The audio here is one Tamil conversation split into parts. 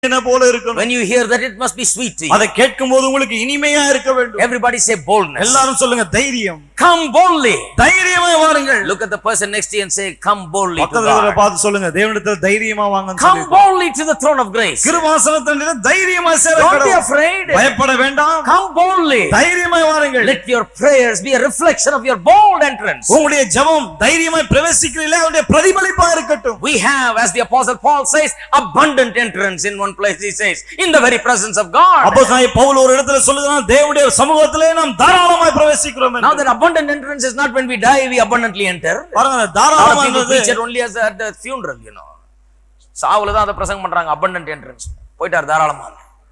என்ன போல இருக்கணும் When you hear that, it must be sweet to you. அதை கேட்கும் போது உங்களுக்கு இனிமையா இருக்க வேண்டும் Everybody say boldness. எல்லாரும் சொல்லுங்க தைரியம் Come boldly. தைரியமா வாருங்கள் Look at the person next to you and say, Come boldly to பக்கத்துல இருக்கிறவரை God. பார்த்து சொல்லுங்க தேவனிடத்தில் தைரியமா வாங்கன்னு Come சொல்லி boldly to the throne of grace. கிருபாசனத்தில தைரியமா சேர Don't be கடவுள். afraid. பயப்பட வேண்டாம் Come boldly. தைரியமா வாருங்கள் Let your prayers be a reflection of your bold entrance. உங்களுடைய ஜெபம் தைரியமாய் பிரவேசிக்கிறீர்களே அவருடைய பிரதிபலிப்பா இருக்கட்டும் We have, as the apostle Paul says, abundant entrance in one place, he says, in the very presence of God. அப்போ பவுல் ஒரு இடத்துல சொல்லுகிறான் தேவனுடைய சமூகத்திலே நாம் தாராளமாய் பிரவேசிக்கிறோம் என்று. Now that abundant entrance is not when we die, we abundantly enter. பாருங்க A lot of தாராளமா people என்பது preach it only as at the funeral, you know. சாவுல தான் அதை பிரசங்கம் பண்றாங்க abundant entrance. போயிட்டார் தாராளமா.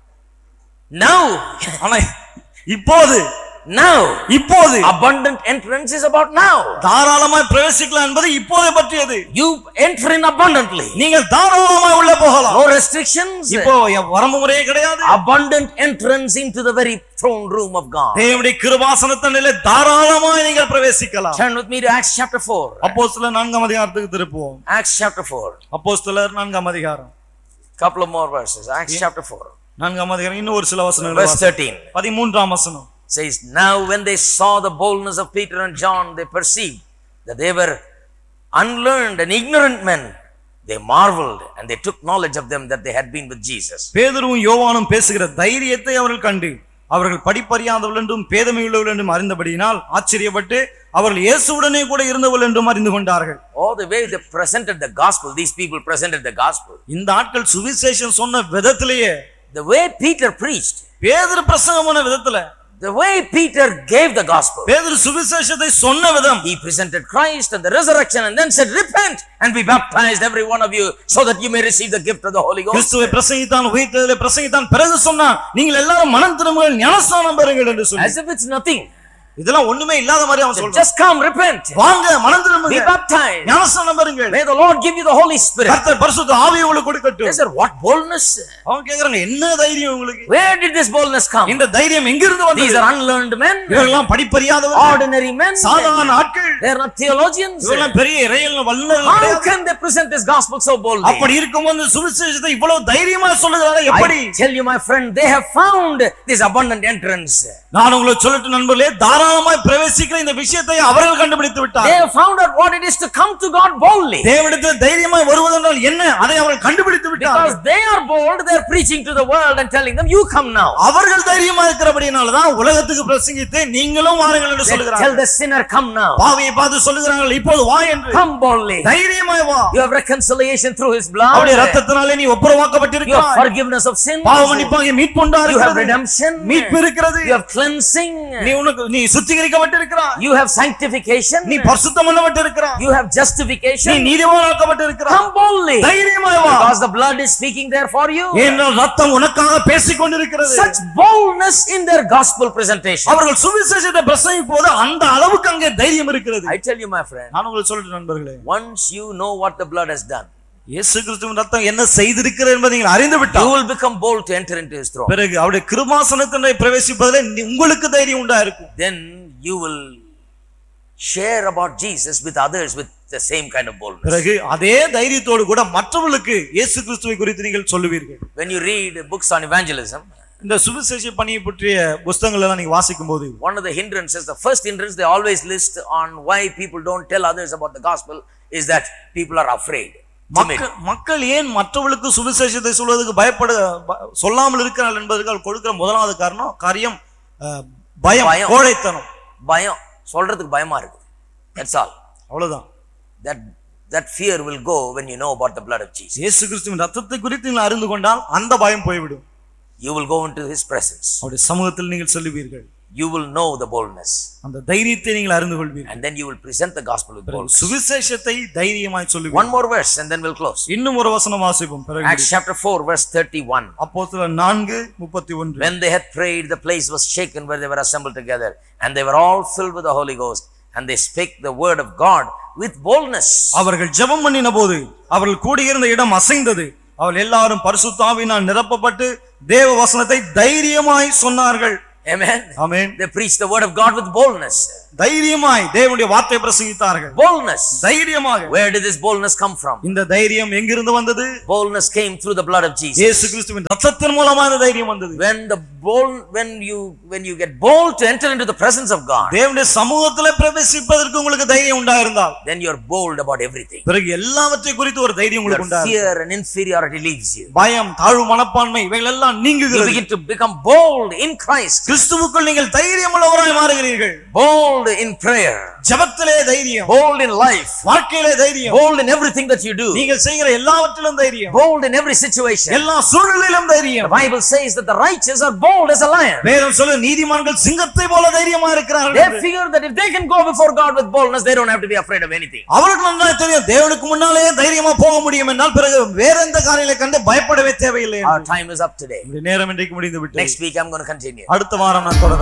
Now, ஆனா இப்போது now, இப்போது abundant entrance is about now. தாராளமாய் பிரவேசிக்கலாம் என்பது இப்போதை பற்றியது You enter in abundantly. நீங்கள் தாராளமாய் உள்ள போகலாம் No restrictions. இப்போ வரம்பு முறையே கிடையாது Abundant entrance into the very throne room of God. தேவனுடைய கிருபாசனத்திலே தாராளமாய் நீங்கள் பிரவேசிக்கலாம் Turn with me to Acts chapter 4. அப்போஸ்தலர் நான்காம் அதிகாரத்துக்கு திருப்புவோம் Acts chapter 4. அப்போஸ்தலர் நான்காம் அதிகாரம் Couple of more verses. Acts chapter 4. நான்காம் அதிகாரம் இன்னும் ஒரு சில வசனங்கள் Verse வாசி. 13 பதிமூன்றாம் வசனம் says, Now when they saw the boldness of Peter and John, they perceived that they were unlearned and ignorant men. They marveled and they took knowledge of them that they had been with Jesus. பேதுருவும் யோவானும் பேசுகிற தைரியத்தை அவர்கள் கண்டு அவர்கள் படிப்பறியாதவர்கள் என்றும் பேதமையுள்ளவர்கள் என்றும் அறிந்தபடியினால் ஆச்சரியப்பட்டு அவர்கள் இயேசுவுடனே கூட இருந்தவர்கள் என்றும் அறிந்து கொண்டார்கள் All the way they presented the gospel, these people presented the gospel. இந்த ஆட்கள் சுவிசேஷம் சொன்ன விதத்திலேயே The way Peter preached, பேதுரு பிரசங்கம் பண்ண விதத்துல the way Peter gave the gospel, பேதுரு சுவிசேஷத்தை சொன்ன விதம் he presented Christ and the resurrection and then said, Repent and be baptized, every one of you, so that you may receive the gift of the Holy Ghost. கிறிஸ்துவை பிரசங்கித்தான் உயிர்த்ததிலே பிரசங்கித்தான் பிறகு சொன்னான் நீங்கள் எல்லாரும் மனம் திரும்புங்கள் ஞானஸ்நானம் பெறுங்கள் என்று சொல்லி As if it's nothing. இதெல்லாம் ஒண்ணுமே இல்லாத மாதிரி அவன் சொல்றான் Just come, repent, வாங்க மனம் be திரும்புங்க baptized. ஞானஸ்நானம் பெறுங்கள் May the Lord give you the Holy Spirit. கர்த்தர் பரிசுத்த ஆவியை உங்களுக்கு They கொடுக்கட்டும் said, What boldness? அவன் கேக்குறாங்க என்ன தைரியம் உங்களுக்கு Where did this boldness come? இந்த தைரியம் எங்கிருந்து These வந்தது are unlearned men, இவர்கள்லாம் படிப்பறியாதவர்கள் ordinary men. சாதாரண ஆட்கள் They are not theologians. இவரெல்லாம் பெரிய இறையல் வல்லுநர்கள் How கிடையாது. can they present this gospel so boldly? அப்படி இருக்கும்போது சுவிசேஷத்தை இவ்வளவு தைரியமா சொல்லுகிறாங்க எப்படி I tell you, my friend, they have found this abundant entrance. நான் உங்களுக்கு சொல்லட்டு நண்பர்களே தாராளமாய் பிரவேசிக்கிற இந்த விஷயத்தை அவர்கள் கண்டுபிடித்து They விட்டார் have found out what it is to come to God boldly. தேவனிடத்தில் தைரியமாய் வருவதென்றால் என்ன அதை அவர்கள் கண்டுபிடித்து விட்டார் Because they are bold, they are preaching to the world and telling them, You come now. அவர்கள் தைரியமா இருக்கிறபடினாலதான் உலகத்துக்கு பிரசங்கித்து நீங்களும் வாருங்கள் என்று They tell சொல்லுகிறார்கள் the sinner, Come now. பாவியை பார்த்து சொல்லுகிறார்கள் இப்போது வா என்று Come boldly. தைரியமாய் வா You have reconciliation through His blood. அவருடைய ரத்தத்தினாலே நீ You have ஒப்புரவாக்கப்பட்டிருக்கிறாய் forgiveness of sins. பாவ மன்னிப்பாக மீட்புண்டா You have இருக்கிறது redemption. மீட்பு இருக்கிறது You have cleansing. நீ உனக்கு நீ சுத்திகரிக்கப்பட்டிருக்கிறாய் You have sanctification. நீ பரிசுத்தம் பண்ணப்பட்டிருக்கிறாய் You have நீ justification. நீதிமானாக்கப்பட்டிருக்கிறாய் Come boldly. தைரியமாய் வா Because the blood is speaking there for you. ஏனென்றால் ரத்தம் உனக்காக பேசிக் கொண்டிருக்கிறது Such boldness in their gospel presentation. அவர்கள் சுவிசேஷத்தை பிரசங்கிக்கும் போது அந்த அளவுக்கு அங்கே தைரியம் இருக்கிறது I tell you, my friend, நான் உங்களுக்கு சொல்றேன் நண்பர்களே once you know what the blood has done, இயேசு கிறிஸ்துவின் ரத்தம் என்ன செய்திருக்கிறது என்பதை நீங்கள் அறிந்து you விட்டால் will become bold to enter into His throne. பிறகு அவருடைய கிருபாசனத்தினை பிரவேசிப்பதிலே நீ- உங்களுக்கு தைரியம் உண்டா இருக்கும் Then you will share about Jesus with others with the same kind of boldness. பிறகு அதே தைரியத்தோடு கூட மற்றவர்களுக்கு இயேசு கிறிஸ்துவை குறித்து நீங்கள் சொல்லுவீர்கள் When you read books on evangelism, இந்த சுவிசேஷ பணியை பற்றிய புஸ்தகங்கள் எல்லாம் நீங்க வாசிக்கும் போது one of the hindrances, the first hindrance they always list on why people don't tell others about the gospel is that people are afraid. timid. மக்கள் மக்கள் ஏன் மற்றவர்களுக்கு சுவிசேஷத்தை சொல்வதற்கு பயப்பட ப- சொல்லாமல் இருக்கிறார்கள் என்பதற்கு அவர் கொடுக்கிற முதலாவது காரணம் காரியம் அஹ், பயம் பயம். கோழைத்தனம் பயம் சொல்றதுக்கு பயமா இருக்கு தட்ஸ் ஆல் அவ்வளவுதான் that that fear will go when you know about the blood of Jesus இயேசு கிறிஸ்துவின் ரத்தத்தை குறித்து நீங்கள் அறிந்து கொண்டால் அந்த பயம் போய்விடும் you will go into his presence அவருடைய சமூகத்தில் நீங்கள் சொல்லுவீர்கள் you will know the boldness அந்த தைரியத்தை நீங்கள் அறிந்து கொள்வீர்கள் and then you will present the gospel with boldness சுவிசேஷத்தை தைரியமாய் சொல்லுவீர்கள் one more verse and then we'll close இன்னும் ஒரு வசனம் வாசிப்போம் பிறகு acts chapter 4 verse 31 அப்போஸ்தலர் நான்கு முப்பத்தி ஒன்று when they had prayed the place was shaken where they were assembled together and they were all filled with the holy ghost and they spake the word of god with boldness அவர்கள் ஜெபம் பண்ணின போது அவர்கள் கூடியிருந்த இடம் அசைந்தது அவர்கள் எல்லாரும் பரிசுத்தாவினால் நிரப்பப்பட்டு தேவ வசனத்தை தைரியமாய் சொன்னார்கள் Amen. Amen They preached the word of God with boldness. தைரியமாய் தேவனுடைய வார்த்தையை பிரசங்கித்தார்கள் Boldness. தைரியமாக Where did this boldness come from? இந்த தைரியம் எங்கிருந்து வந்தது Boldness came through the blood of Jesus. இயேசு கிறிஸ்துவின் ரத்தத்தின் மூலமா இந்த தைரியம் வந்தது When the bold, when you, when you get bold to enter into the presence of God, தேவனுடைய சமூகத்துல பிரவேசிப்பதற்கு உங்களுக்கு தைரியம் உண்டாயிருந்தால் then you're bold about everything. பிறகு எல்லாவற்றை குறித்து ஒரு தைரியம் Your உங்களுக்கு உண்டா fear and inferiority leaves you. பயம் தாழ்வு மனப்பான்மை இவைகள் எல்லாம் You நீங்குகிறது begin to become bold in Christ, கிறிஸ்துவுக்குள் நீங்கள் தைரியம் உள்ளவராய் மாறுகிறீர்கள் bold in prayer, ஜெபத்திலே தைரியம் bold in life, வாழ்க்கையிலே தைரியம் bold in everything that you do, நீங்கள் செய்கிற எல்லாவற்றிலும் தைரியம் bold in every situation. எல்லா சூழ்நிலையிலும் The தைரியம் Bible says that the righteous are bold as a lion. வேதம் சொல்ல நீதிமான்கள் சிங்கத்தை போல தைரியமா இருக்கிறார்கள் They என்று. figure that if they can go before God with boldness, they don't have to be afraid of anything. அவருக்கு நன்றாய் தெரியும் தேவனுக்கு முன்னாலே தைரியமா போக முடியும் என்றால் பிறகு வேற எந்த காரியங்களை கண்டு பயப்படவே தேவையில்லை Our time is up today. இந்த நேரம் இன்றைக்கு முடிந்து விட்டு Next week, I'm going to continue. அடுத்த வாரம் நான் தொடர